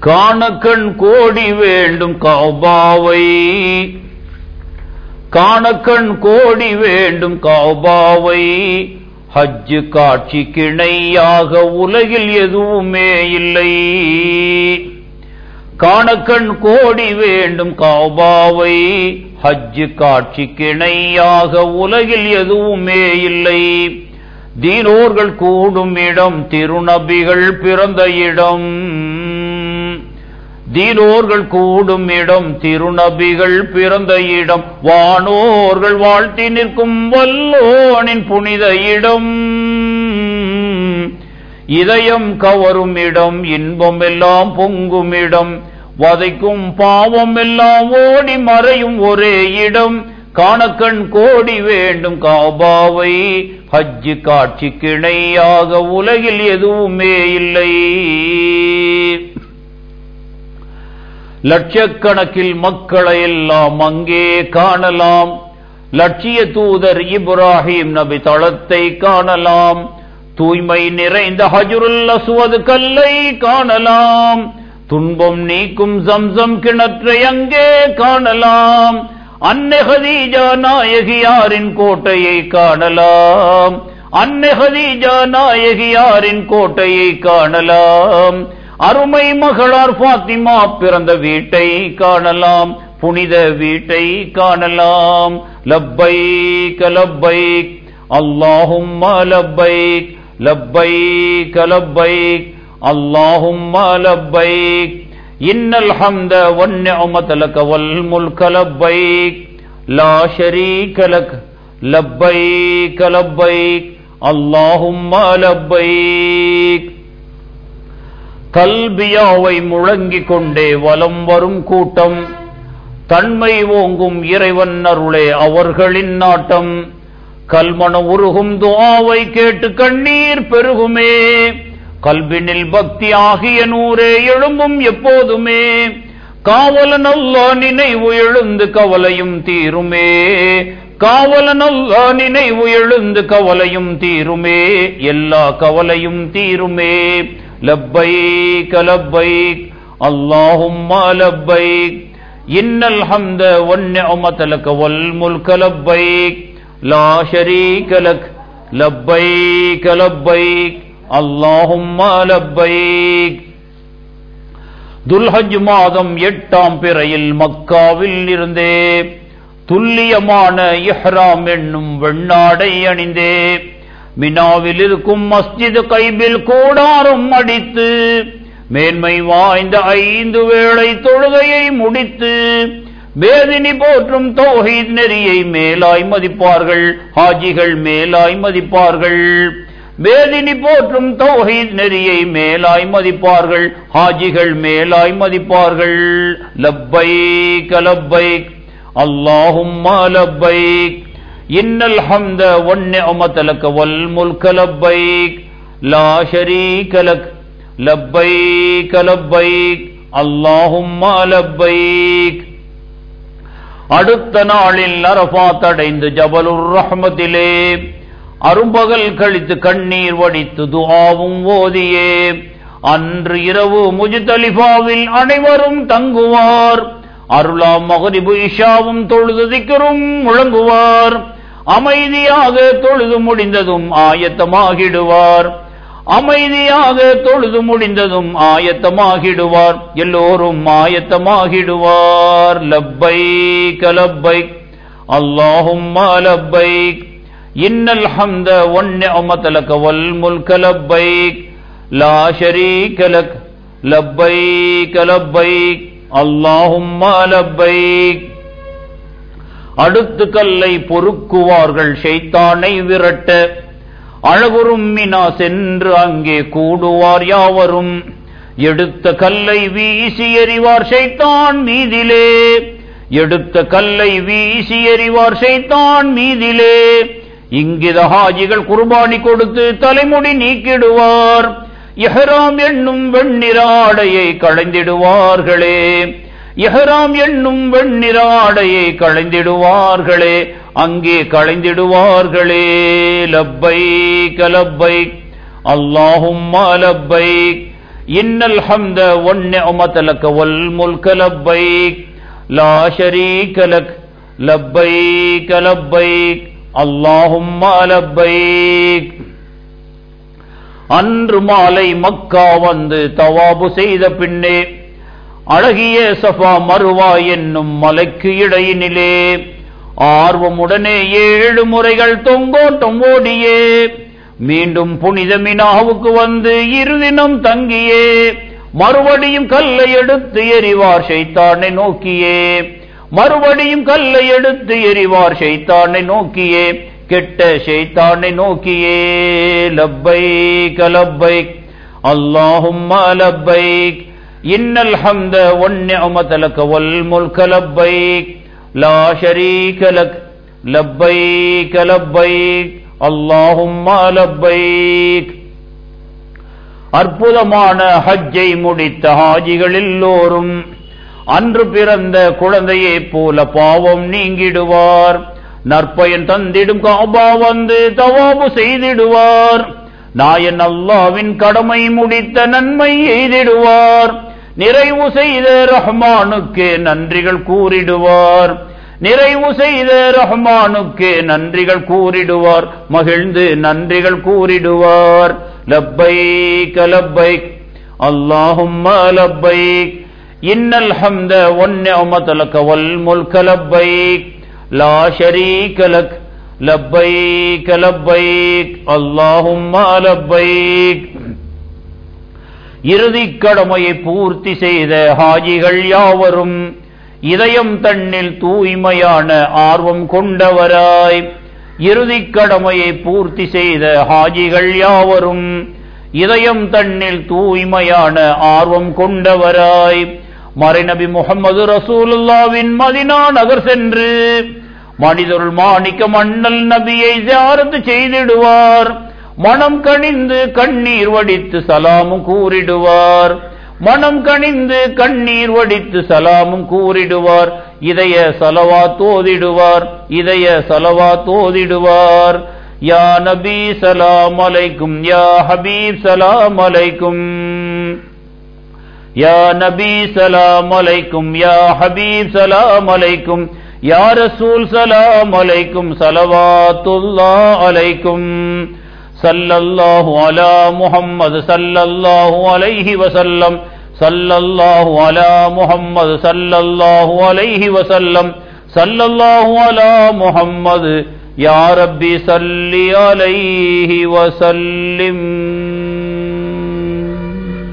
காணக்கண் கோடி வேண்டும் கௌபாவை காணக்கண் கோடி வேண்டும் கௌபாவை ஹஜ்ஜு காட்சி கிணையாக உலகில் எதுவுமே இல்லை காணக்கண் கோடி வேண்டும் கௌபாவை ஹஜ்ஜு காட்சி கிணையாக உலகில் எதுவுமே இல்லை தீனோர்கள் கூடும் இடம் திருநபிகள் பிறந்த இடம் தீனோர்கள் கூடும் இடம் திருநபிகள் பிறந்த இடம் வானோர்கள் வாழ்த்தி நிற்கும் வல்லோனின் புனித இடம் இதயம் கவரும் இடம் இன்பம் எல்லாம் பொங்கும் இடம் வதைக்கும் பாவம் எல்லாம் ஓடி மறையும் ஒரே இடம் காணக்கண் கோடி வேண்டும் காபாவை ஹஜ்ஜு காட்சி கிணையாக உலகில் எதுவுமே இல்லை லட்சக்கணக்கில் மக்களை எல்லாம் அங்கே காணலாம் லட்சிய தூதர் இப்ராஹிம் நபி தளத்தை காணலாம் தூய்மை நிறைந்த ஹஜுருல் அசுவது கல்லை காணலாம் துன்பம் நீக்கும் ஜம்சம் கிணற்றை அங்கே காணலாம் அன்னை ஹதீஜா நாயகியாரின் கோட்டையை காணலாம் அன்னை ஹதீஜா நாயகியாரின் கோட்டையை காணலாம் அருமை மகளார் பாத்திமா பிறந்த வீட்டை காணலாம் புனித வீட்டை காணலாம் லப்பைக் லப்பைக் அல்லாஹும் லப்பைக் லப்பைக் லப்பைக் அல்லாஹும் லப்பைக் இன்னல் ஹம்த வன்னிஅமத லக வல் முல்க லப்பைக் லா ஷரீக லக் லப்பைக் லப்பைக் அல்லாஹும் லப்பைக் கல்பியாவை முழங்கிக் கொண்டே வலம் வரும் கூட்டம் தன்மை ஓங்கும் இறைவன் அருளே அவர்களின் நாட்டம் கல்மன உருகும் துஆவை கேட்டு கண்ணீர் பெருகுமே கல்வினில் பக்தி ஆகிய நூரே எழும்பும் எப்போதுமே காவலன் அல்லா நினைவு எழுந்து கவலையும் தீருமே காவலன் அல்லா நினைவு எழுந்து கவலையும் தீருமே எல்லா கவலையும் தீருமே லப்பைக் லப்பைக் அல்லாஹும்ம லப்பைக் இன்னல் ஹம்த வன்னிஅமத லக வல் முல்க லப்பைக் லா ஷரீக லக் லப்பைக் லப்பைக் அல்லாஹும்ம லப்பைக் துல்ஹஜ் மாதம் எட்டாம் பிறையில் மக்காவில் இருந்தே துல்லியமான இஹ்ராம் என்னும் வெண்ணாடை அணிந்தே மினாவில் இருக்கும் மஸ்ஜித் கைபில் கூடாரம் அடித்து மேன்மை வாய்ந்த ஐந்து வேளை தொழுகையை முடித்து வேதினி போற்றும் தௌஹீத் நெறியை மேலாய் மதிப்பார்கள் ஹாஜிகள் மேலாய் மதிப்பார்கள் வேதினி போற்றும் தௌஹீத் நெறியை மேலாய் மதிப்பார்கள் ஹாஜிகள் மேலாய் மதிப்பார்கள் லப்பைக் லப்பைக் அல்லாஹும்ம லப்பைக் இன்னல் ஹம்த வன்னிஅமத லக வல் முல்க லப்பைக் லா ஷரீக லக் லப்பைக் லப்பைக் அல்லாஹும்ம லப்பைக் அடுத்த நாளில் அரபாத் அடைந்து ஜபலுர் ரஹ்மத்திலே அரும்பகல் கழித்து கண்ணீர் வடித்து துஆவும் ஓதியே அன்று இரவு முஜ்தலிஃபாவில் அனைவரும் தங்குவார் அருளாம் மகரிபு இஷாவும் தொழுது திக்கரும் முழங்குவார் அமைதியாக தொழுது முடிந்ததும் ஆயத்தமாகிடுவார் அமைதியாக தொழுது முடிந்ததும் ஆயத்தமாகிடுவார் எல்லோரும் ஆயத்தமாகிடுவார் லப்பைக் லப்பைக் அல்லாஹும்ம லப்பைக் இன்னல் ஹம்த வன்னிஅமத லக வல் முல்க லப்பைக் லா ஷரீக லக் லப்பைக் லப்பைக் அல்லாஹும்ம லப்பைக் அடுத்து கல்லை பொறுக்குவார்கள் ஷைத்தானை விரட்ட அழகுறும் மினா சென்று அங்கே கூடுவார் யாவரும் எடுத்த கல்லை வீசி எறிவார் ஷைத்தான் மீதிலே எடுத்த கல்லை வீசி எறிவார் ஷைத்தான் மீதிலே இங்கித ஹாஜிகள் குர்பானி கொடுத்து தலைமுடி நீக்கிடுவார் இஹ்ராம் என்னும் வெண்ணிற ஆடையை களைந்திடுவார்களே இஹ்ராம் என்னும் வெண்ணிற ஆடையை களைந்திடுவார்களே அங்கே களைந்திடுவார்களே லப்பைக் லப்பைக் அல்லாஹும்ம லப்பைக் إن الحمد والنعمة لك والملك لبيك لا شريك لك لبيك لبيك اللهم لبيك அன்று மாலை மக்கா வந்து தவாபு செய்த பின்னே அழகிய சஃபா மருவா என்னும் மலைக்கு இடையினிலே ஆர்வமுடனே ஏழு முறைகள் தொங்கோட்டம் ஓடியே மீண்டும் புனித மினாவுக்கு வந்து இருதினம் தங்கியே மறுபடியும் கல்லை எடுத்து எறிவார் ஷைத்தானை நோக்கியே மறுபடியும் கல்லை எடுத்து எறிவார் ஷைத்தானை நோக்கியே கெட்ட ஷைத்தானை நோக்கியே லப்பைக் லப்பைக் அல்லாஹும்ம லப்பைக் இன்னல் ஹம்த வன்னிஅமத லக வல் முல்க லப்பைக் லா ஷரீக லக் லப்பைக் லப்பைக் அல்லாஹும்ம லப்பைக் அற்புதமான ஹஜ்ஜை முடித்த ஹாஜிகள் எல்லோரும் அன்று பிறந்த குழந்தையைப் போல பாவம் நீங்கிடுவார் நற்பயன் தந்திடும் காபா வந்து தவாபு செய்திடுவார் நாயன் அல்லாவின் கடமை முடித்த நன்மை எய்திடுவார் நிறைவு செய்த ரஹ்மானுக்கு நன்றிகள் கூறிடுவார் நிறைவு செய்த ரஹ்மானுக்கு நன்றிகள் கூறிடுவார் மகிழ்ந்து நன்றிகள் கூறிடுவார் லப்பைக் லப்பைக் அல்லாஹும்ம லப்பைக் இன்னல் ஹம்த வன்னிஅமத லக வல் முல்க லப்பைக் லா ஷரீக லக் லப்பைக் லப்பைக் அல்லாஹும்ம லப்பைக் இறுதிக் கடமையை பூர்த்தி செய்த ஹாஜிகள் யாவரும் இதயம் தன்னில் தூய்மையான ஆர்வம் கொண்டவராய் இறுதிக் கடமையை பூர்த்தி செய்த ஹாஜிகள் யாவரும் இதயம் தன்னில் தூய்மையான ஆர்வம் கொண்டவராய் மறைநபி முகமது ரசூலுல்லாவின் மதினா நகர் சென்று மனிதருள் மாணிக்க மன்னல் நபியை ஜியாரத்து செய்திடுவார் மனம் கனிந்து கண்ணீர் வடித்து சலாமும் கூறிடுவார் மனம் கனிந்து கண்ணீர் வடித்து சலாமும் கூறிடுவார் இதய சலவா தோதிடுவார் இதய சலவா தோதிடுவார் யா நபி சலாம் அலைக்கும் யா ஹபீப் சலாம் அலைக்கும் யா நபி சலாம் அலைக்கும் யா ஹபீப் சலாம் அலைக்கும் யா ரசூல் சலாம் அலைக்கும் சலவாத்துல்லா அலைக்கும் சல்லல்லாஹு அலா முஹம்மது சல்லல்லாஹு அலைஹி வசல்லம் சல்லல்லாஹு அலா முஹம்மது சல்லல்லாஹு அலைஹி வசல்லம் சல்லல்லாஹு அலா முஹம்மது யா ரப்பி சல்லி அலைஹி வசல்லிம்